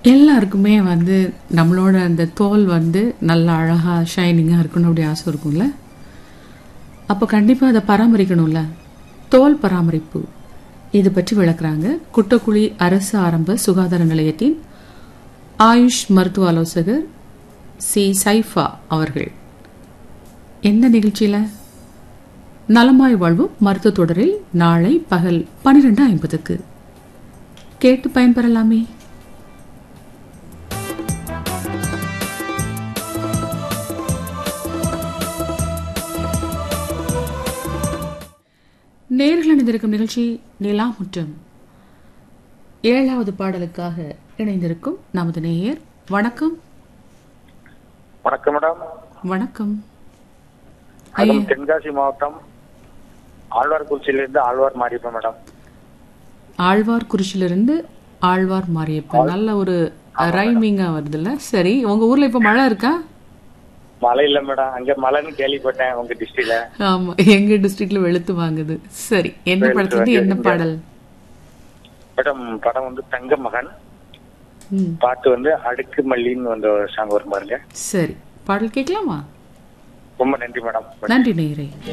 எல்லாருக்குமே வந்து நம்மளோட அந்த தோல் வந்து நல்லா அழகா ஷைனிங்காக இருக்கணும் அப்படி ஆசை இருக்கும்ல அப்போ கண்டிப்பாக அதை பராமரிக்கணும்ல தோல் பராமரிப்பு இது பற்றி விளக்குறாங்க குட்டக்குழி அரசு ஆரம்ப சுகாதார நிலையத்தின் ஆயுஷ் மருத்துவ ஆலோசகர் சி சைஃபா அவர்கள் எந்த நிகழ்ச்சியில நலமாய் வாழ்வும் மருத்துவ தொடரில் நாளை பகல் பனிரெண்டு ஐம்பதுக்கு கேட்டு பயன்பெறலாமே நேர்கள் அணிந்திருக்கும் நிகழ்ச்சி நிலா முற்றம் ஏழாவது பாடலுக்காக இணைந்திருக்கும் நமது நேயர் வணக்கம் வணக்கம் மேடம் வணக்கம் அதுவும் தென்காசி மாவட்டம் ஆழ்வார்குறிச்சியிலிருந்து ஆழ்வார் மாறிப்பேன் மேடம் ஆழ்வார் குறிச்சிலிருந்து ஆழ்வார் மாரியப்பன் நல்ல ஒரு ரைமிங்கா வருதுல்ல சரி உங்க ஊர்ல இப்ப மழை இருக்கா மழை இல்ல மேடம் அங்க மழைன்னு கேள்விப்பட்டேன் உங்க டிஸ்ட்ரிக்ட்ல ஆமா எங்க டிஸ்ட்ரிக்ட்ல வெளுத்து வாங்குது சரி என்ன படத்துல இருந்து என்ன பாடல் மேடம் படம் வந்து தங்க மகன் ம் பாட்டு வந்து அடுக்கு மல்லின்னு வந்த சாங் வரும் பாருங்க சரி பாடல் கேட்கலாமா ரொம்ப நன்றி மேடம் நன்றி நேயரே